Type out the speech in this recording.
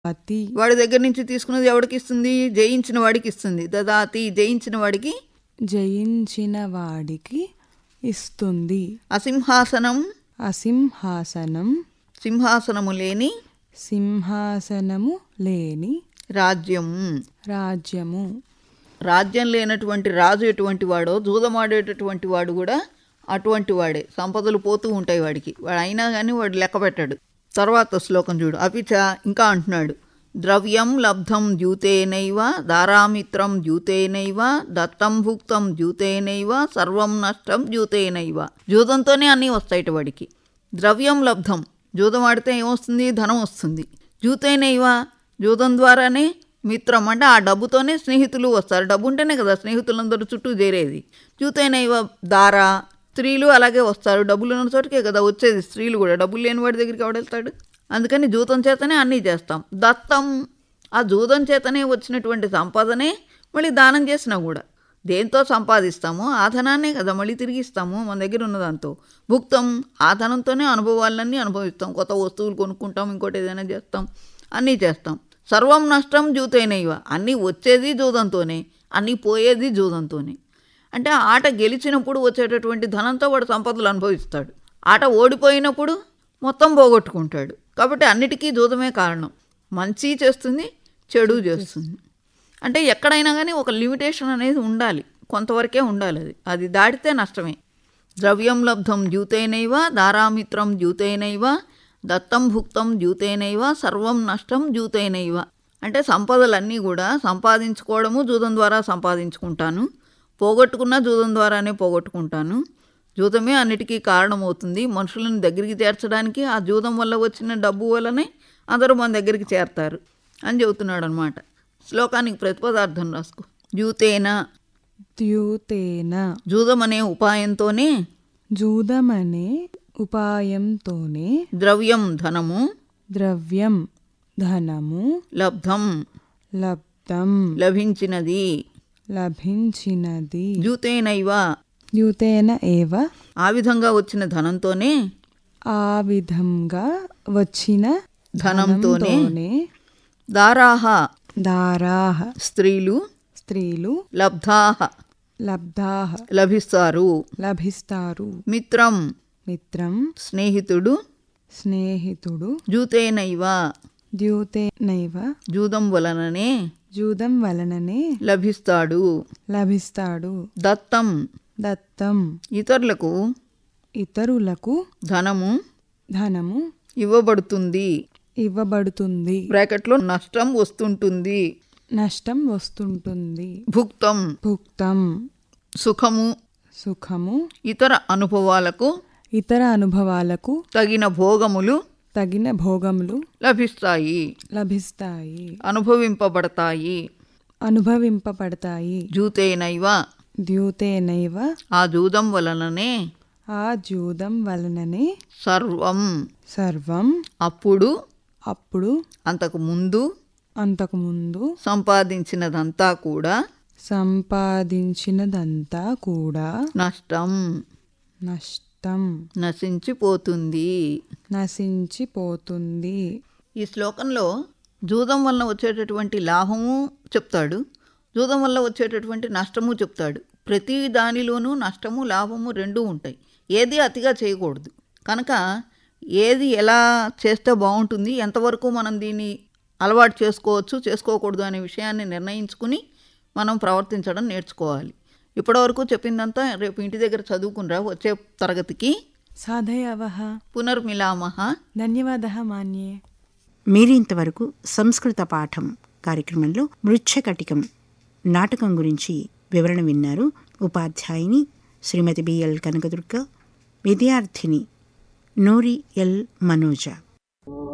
అతి వాడి దగ్గర నుంచి తీసుకున్నది ఎవడికి ఇస్తుంది జయించిన వాడికి ఇస్తుంది దదాతి జయించిన వాడికి జయించిన వాడికి ఇస్తుంది అసింహాసనం అసింహాసనం సింహాసనము లేని సింహాసనము లేని రాజ్యం రాజ్యము రాజ్యం లేనటువంటి రాజు ఎటువంటి వాడో జూదమాడేటటువంటి వాడు కూడా అటువంటి వాడే సంపదలు పోతూ ఉంటాయి వాడికి వాడు అయినా కానీ వాడు లెక్క పెట్టాడు తర్వాత శ్లోకం చూడు అపిచ ఇంకా అంటున్నాడు ద్రవ్యం లబ్ధం ద్యూతేనైవ దారామిత్రం ద్యూతేనైవ దత్తం భుక్తం ద్యూతేనైవ సర్వం నష్టం ద్యూతేనైవ జూదంతోనే అన్నీ వస్తాయిట వాడికి ద్రవ్యం లబ్ధం జూదం ఆడితే ఏమొస్తుంది ధనం వస్తుంది జూతేనైవ జూదం ద్వారానే మిత్రం అంటే ఆ డబ్బుతోనే స్నేహితులు వస్తారు డబ్బు ఉంటేనే కదా స్నేహితులందరూ చుట్టూ చేరేది జూతైనైవ దారా స్త్రీలు అలాగే వస్తారు డబ్బులు ఉన్న చోటుకే కదా వచ్చేది స్త్రీలు కూడా డబ్బులు లేని వాడి దగ్గరికి ఎవడెళ్తాడు అందుకని జూతం చేతనే అన్నీ చేస్తాం దత్తం ఆ జూదం చేతనే వచ్చినటువంటి సంపాదనే మళ్ళీ దానం చేసినా కూడా దేంతో సంపాదిస్తామో ఆ ధనాన్నే కదా మళ్ళీ తిరిగి ఇస్తాము మన దగ్గర ఉన్న దాంతో భుక్తం ఆ ధనంతోనే అనుభవాలన్నీ అనుభవిస్తాం కొత్త వస్తువులు కొనుక్కుంటాం ఇంకోటి ఏదైనా చేస్తాం అన్నీ చేస్తాం సర్వం నష్టం జూతైనయివ అన్నీ వచ్చేది జూదంతోనే అన్నీ పోయేది జూదంతోనే అంటే ఆ ఆట గెలిచినప్పుడు వచ్చేటటువంటి ధనంతో వాడు సంపదలు అనుభవిస్తాడు ఆట ఓడిపోయినప్పుడు మొత్తం పోగొట్టుకుంటాడు కాబట్టి అన్నిటికీ జూదమే కారణం మంచి చేస్తుంది చెడు చేస్తుంది అంటే ఎక్కడైనా కానీ ఒక లిమిటేషన్ అనేది ఉండాలి కొంతవరకే ఉండాలి అది అది దాటితే నష్టమే ద్రవ్యం లబ్ధం ద్యూతేనైవ దారామిత్రం ద్యూతేనైవ దత్తం భుక్తం ద్యూతేనైవ సర్వం నష్టం ద్యూతేనైవ అంటే సంపదలన్నీ కూడా సంపాదించుకోవడము జూదం ద్వారా సంపాదించుకుంటాను పోగొట్టుకున్న జూదం ద్వారానే పోగొట్టుకుంటాను జూదమే అన్నిటికీ కారణమవుతుంది మనుషులను దగ్గరికి చేర్చడానికి ఆ జూదం వల్ల వచ్చిన డబ్బు వల్లనే అందరూ మన దగ్గరికి చేరతారు అని చెబుతున్నాడు అనమాట శ్లోకానికి ప్రతిపదార్థం రాసుకో జూతేన ద్యూతేన జూదం అనే ఉపాయంతోనే జూదమనే ఉపాయంతోనే ద్రవ్యం ధనము ద్రవ్యం ధనము లబ్ధం లబ్ధం లభించినది లభించినది జూతేనైవ ద్యూతేన ఏవ ఆ విధంగా వచ్చిన ధనంతోనే ఆ విధంగా వచ్చిన ధనంతోనే ధనంతోనే దారాహ దారాహ స్త్రీలు స్త్రీలు లబ్ధాహ లబ్ధాహ లభిస్తారు లభిస్తారు మిత్రం మిత్రం స్నేహితుడు స్నేహితుడు జూతేనైవ ద్యూతేనైవ జూదం వలననే జూదం వలననే లభిస్తాడు లభిస్తాడు దత్తం దత్తం ఇతరులకు ఇతరులకు ధనము ధనము ఇవ్వబడుతుంది ఇవ్వబడుతుంది బ్రాకెట్లో నష్టం వస్తుంటుంది నష్టం వస్తుంటుంది భుక్తం భుక్తం సుఖము సుఖము ఇతర అనుభవాలకు ఇతర అనుభవాలకు తగిన భోగములు తగిన భోగములు లభిస్తాయి లభిస్తాయి అనుభవింపబడతాయి అనుభవింపబడతాయి జూతేనైవ ద్యూతేనైవ ఆ జూదం వలననే ఆ జూదం వలననే సర్వం సర్వం అప్పుడు అప్పుడు అంతకు ముందు అంతకుముందు సంపాదించినదంతా కూడా సంపాదించినదంతా కూడా నష్టం నష్టం నశించిపోతుంది నశించిపోతుంది ఈ శ్లోకంలో జూదం వలన వచ్చేటటువంటి లాభము చెప్తాడు జూదం వల్ల వచ్చేటటువంటి నష్టము చెప్తాడు ప్రతి దానిలోనూ నష్టము లాభము రెండూ ఉంటాయి ఏది అతిగా చేయకూడదు కనుక ఏది ఎలా చేస్తే బాగుంటుంది ఎంతవరకు మనం దీన్ని అలవాటు చేసుకోవచ్చు చేసుకోకూడదు అనే విషయాన్ని నిర్ణయించుకుని మనం ప్రవర్తించడం నేర్చుకోవాలి ఇప్పటివరకు చెప్పిందంతా రేపు ఇంటి దగ్గర చదువుకునిరా వచ్చే తరగతికి సాధయావహ పునర్మిలామహ ధన్యవాద మాన్యే మీరింతవరకు సంస్కృత పాఠం కార్యక్రమంలో మృచ్ఛకటికం నాటకం గురించి వివరణ విన్నారు ఉపాధ్యాయుని శ్రీమతి బిఎల్ కనకదుర్గ విద్యార్థిని నూరి ఎల్ మనోజ